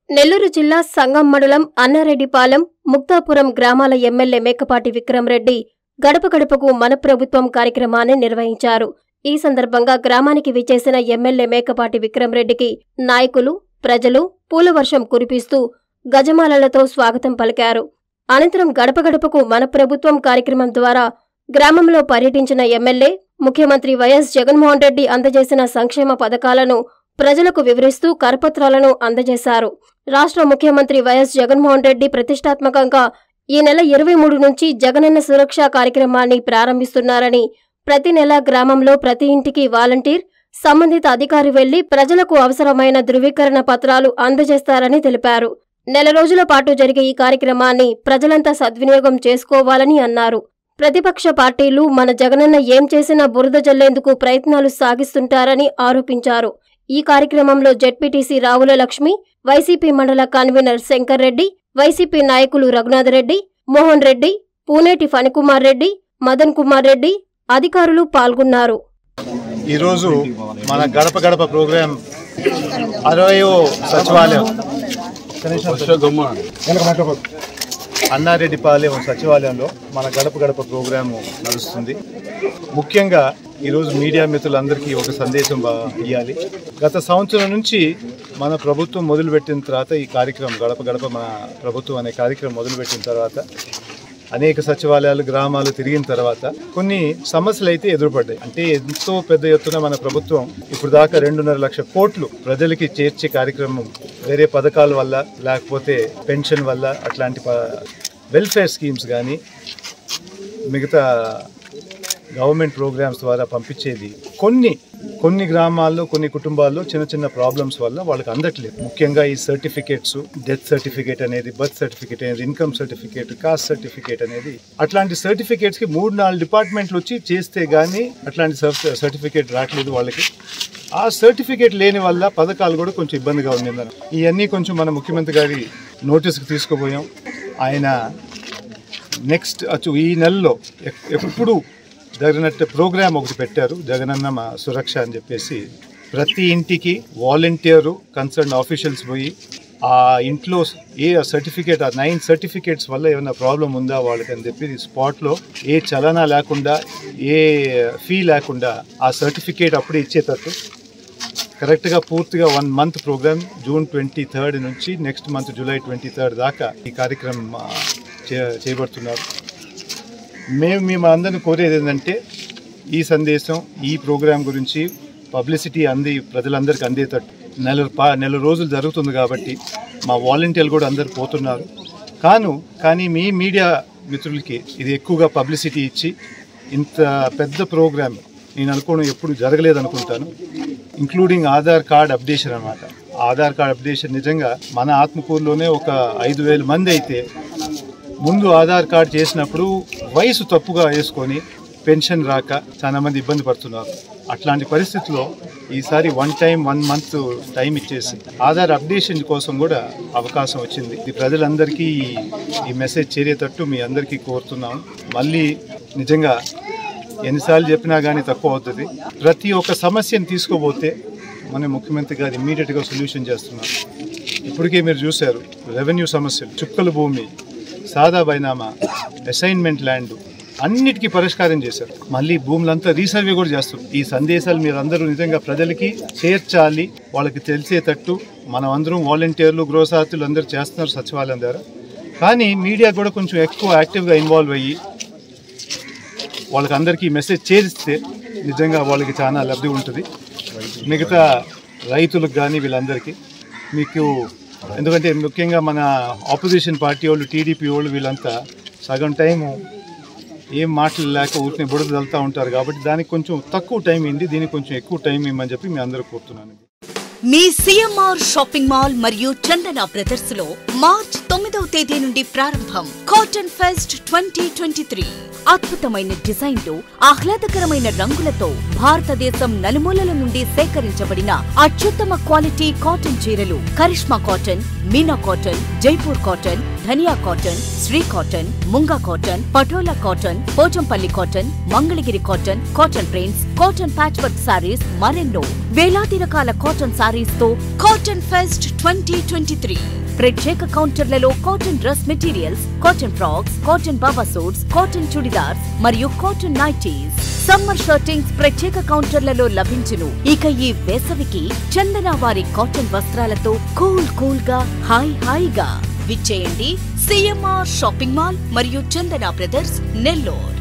నెల్లూరు జిల్లా సంగం మండలం అన్నారెడ్డిపాలెం ముక్తాపురం గ్రామాల ఎమ్మెల్యే మేకపాటి విక్రమరెడ్డి గడప గడపకు మన ప్రభుత్వం కార్యక్రమాన్ని నిర్వహించారు ఈ సందర్భంగా గ్రామానికి విచ్చేసిన ఎమ్మెల్యే మేకపాటి విక్రమరెడ్డికి నాయకులు ప్రజలు పూలవర్షం కురిపిస్తూ గజమాలలతో స్వాగతం పలికారు అనంతరం గడప గడపకు మన ప్రభుత్వం కార్యక్రమం ద్వారా గ్రామంలో పర్యటించిన ఎమ్మెల్యే ముఖ్యమంత్రి వైఎస్ జగన్మోహన్ రెడ్డి అందజేసిన సంక్షేమ పథకాలను ప్రజలకు వివరిస్తూ కరపత్రాలను అందజేశారు రాష్ట్ర ముఖ్యమంత్రి వైఎస్ జగన్మోహన్ రెడ్డి ప్రతిష్టాత్మకంగా ఈ నెల ఇరవై మూడు నుంచి జగనన్న సురక్ష కార్యక్రమాన్ని ప్రారంభిస్తున్నారని ప్రతి నెల గ్రామంలో ప్రతి ఇంటికి వాలంటీర్ సంబంధిత అధికారి వెళ్లి ప్రజలకు అవసరమైన ధృవీకరణ పత్రాలు అందజేస్తారని తెలిపారు నెల రోజుల పాటు జరిగే ఈ కార్యక్రమాన్ని ప్రజలంతా సద్వినియోగం చేసుకోవాలని అన్నారు ప్రతిపక్ష పార్టీలు మన జగనన్న ఏం చేసినా బురద జల్లేందుకు ప్రయత్నాలు సాగిస్తుంటారని ఆరోపించారు ఈ కార్యక్రమంలో జెడ్పీటీసీ రావుల లక్ష్మి వైసీపీ మండల కన్వీనర్ శంకర్ రెడ్డి వైసీపీ నాయకులు రఘునాథరెడ్డి మోహన్ రెడ్డి పూనేటి ఫణికుమార్ రెడ్డి మదన్ కుమార్ రెడ్డి అధికారులు పాల్గొన్నారు ఈరోజు మన గడప గడప ప్రోగ్రాం అరవయో సచివాలయం అన్నారెడ్డిపాలెం సచివాలయంలో మన గడప గడప ప్రోగ్రాము నడుస్తుంది ముఖ్యంగా ఈరోజు మీడియా మిత్రులందరికీ ఒక సందేశం బా- ఇవ్వాలి గత సంవత్సరం నుంచి మన ప్రభుత్వం మొదలుపెట్టిన తర్వాత ఈ కార్యక్రమం గడప గడప మన ప్రభుత్వం అనే కార్యక్రమం మొదలుపెట్టిన తర్వాత అనేక సచివాలయాలు గ్రామాలు తిరిగిన తర్వాత కొన్ని సమస్యలు అయితే ఎదురుపడ్డాయి అంటే ఎంతో పెద్ద ఎత్తున మన ప్రభుత్వం ఇప్పుడు దాకా రెండున్నర లక్ష కోట్లు ప్రజలకి చేర్చే కార్యక్రమం వేరే పథకాల వల్ల లేకపోతే పెన్షన్ వల్ల అట్లాంటి ప- వెల్ఫేర్ స్కీమ్స్ కానీ మిగతా గవర్నమెంట్ ప్రోగ్రామ్స్ ద్వారా పంపించేది కొన్ని కొన్ని గ్రామాల్లో కొన్ని కుటుంబాల్లో చిన్న చిన్న ప్రాబ్లమ్స్ వల్ల వాళ్ళకి అందట్లేదు ముఖ్యంగా ఈ సర్టిఫికేట్స్ డెత్ సర్టిఫికేట్ అనేది బర్త్ సర్టిఫికేట్ అనేది ఇన్కమ్ సర్టిఫికేట్ కాస్ట్ సర్టిఫికేట్ అనేది అట్లాంటి సర్టిఫికేట్స్ కి మూడు నాలుగు డిపార్ట్మెంట్లు వచ్చి చేస్తే గానీ అట్లాంటి సర్టిఫికేట్ రావట్లేదు వాళ్ళకి ఆ సర్టిఫికేట్ లేని వల్ల పథకాలు కూడా కొంచెం ఇబ్బందిగా ఉంది ఇవన్నీ కొంచెం మన ముఖ్యమంత్రి గారి నోటీస్కి తీసుకుపోయాం ఆయన నెక్స్ట్ అచ్చు ఈ నెలలో ఎక్- ఎప్పుడు జరిగినట్టు ప్రోగ్రామ్ ఒకటి పెట్టారు జగనన్న మా సురక్ష అని చెప్పేసి ప్రతి ఇంటికి వాలంటీరు కన్సర్న్ ఆఫీషియల్స్ పోయి ఆ ఇంట్లో ఏ సర్టిఫికేట్ ఆ నైన్ సర్టిఫికేట్స్ వల్ల ఏమైనా ప్రాబ్లం ఉందా వాళ్ళకి అని చెప్పి స్పాట్లో ఏ చలనా లేకుండా ఏ ఫీ లేకుండా ఆ సర్టిఫికేట్ అప్పుడే ఇచ్చేటట్టు కరెక్ట్గా పూర్తిగా one month programme June twenty third నుంచి next month July twenty third దాకా ఈ కార్యక్రమం ఆ, చే- చేయబడుతున్నారు మేము మేము అందరిని కోరేది ఏంటంటే ఈ సందేశం ఈ ప్రోగ్రాం గురించి పబ్లిసిటీ అంది ప్రజలందరికీ అందేటట్టు నెల పా నెల రోజులు జరుగుతుంది కాబట్టి మా వాలంటీర్లు కూడా అందరు పోతున్నారు కాను కానీ మీ మీడియా మిత్రులకి ఇది ఎక్కువగా పబ్లిసిటీ ఇచ్చి ఇంత పెద్ద ప్రోగ్రామ్ నేను అనుకోవడం ఎప్పుడు జరగలేదు అనుకుంటాను ఇంక్లూడింగ్ ఆధార్ కార్డ్ అప్డేషన్ అనమాట ఆధార్ కార్డ్ అప్డేషన్ నిజంగా మన ఆత్మకూరులోనే ఒక ఐదు వేల మంది అయితే ముందు ఆధార్ కార్డ్ చేసినప్పుడు వయసు తప్పుగా వేసుకొని పెన్షన్ రాక చాలా మంది ఇబ్బంది పడుతున్నారు అట్లాంటి పరిస్థితుల్లో ఈసారి one time one month time ఇచ్చేసి ఆధార్ అప్డేషన్ కోసం కూడా అవకాశం వచ్చింది ఇది ప్రజలందరికీ ఈ- ఈ మెసేజ్ చేరేటట్టు మీ అందరికీ కోరుతున్నాం మళ్ళీ నిజంగా ఎన్నిసార్లు చెప్పినా కానీ తక్కువ అవుతుంది ప్రతి ఒక్క సమస్యను తీసుకోబోతే మన ముఖ్యమంత్రి గారు ఇమ్మీడియట్గా సొల్యూషన్ చేస్తున్నారు ఇప్పటికే మీరు చూశారు రెవెన్యూ సమస్యలు చుక్కల భూమి సాదా బైనామా అసైన్మెంట్ ల్యాండ్ అన్నిటికీ పరిష్కారం చేశారు మళ్ళీ భూములంతా రీసర్వే కూడా చేస్తారు ఈ సందేశాలు మీరు అందరూ నిజంగా ప్రజలకి చేర్చాలి వాళ్ళకి తెలిసేటట్టు మనం అందరం వాలంటీర్లు గృహసాతులు అందరూ చేస్తున్నారు సచివాలయం ద్వారా కానీ మీడియా కూడా కొంచెం ఎక్కువ యాక్టివ్గా ఇన్వాల్వ్ అయ్యి వాళ్ళకి అందరికీ మెసేజ్ చేరిస్తే నిజంగా వాళ్ళకి చాలా లబ్ధి ఉంటుంది మిగతా రైతులకు కానీ వీళ్ళందరికీ మీకు ఎందుకంటే ముఖ్యంగా మన ఆపోజిషన్ పార్టీ వాళ్ళు టీడీపీ వాళ్ళు వీళ్ళంతా సగం టైము ఏం మాటలు లేక ఊరిని బుడద వెళ్తూ ఉంటారు కాబట్టి దానికి కొంచెం తక్కువ టైం అయింది దీనికి కొంచెం ఎక్కువ టైం ఇవ్వమని చెప్పి మీ అందరూ కోరుతున్నాను మీ సిఎంఆర్ షాపింగ్ మాల్ మరియు చందన బ్రదర్స్ లో మార్చ్ తొమ్మిదవ తేదీ నుండి ప్రారంభం cotton fest twenty twenty three అద్భుతమైన డిజైన్లు ఆహ్లాదకరమైన రంగులతో భారతదేశం నలుమూలల నుండి సేకరించబడిన అత్యుత్తమ క్వాలిటీ కాటన్ చీరలు Karishma cotton Meena cotton Jaipur cotton Dhaniya cotton Sri cotton Munga cotton Patola cotton Pochampally cotton Mangalagiri cotton cotton prints cotton patch work saris మరెన్నో వేలాది రకాల కాటన్ సారీస్ తో cotton fest twenty twenty three ప్రత్యేక కౌంటర్లలో cotton dress materials cotton frocks cotton baba suits cotton churidars మరియు కాటన్ నైటీస్ సమ్మర్ షర్టింగ్స్ ప్రత్యేక కౌంటర్లలో లభించును ఇక ఈ వేసవికి చందన వారి కాటన్ వస్త్రాలతో కూల్ కూల్ గా హాయ్ హాయిగా విచ్చేయండి సిఎంఆర్ షాపింగ్ మాల్ మరియు చందన బ్రదర్స్ నెల్లూరు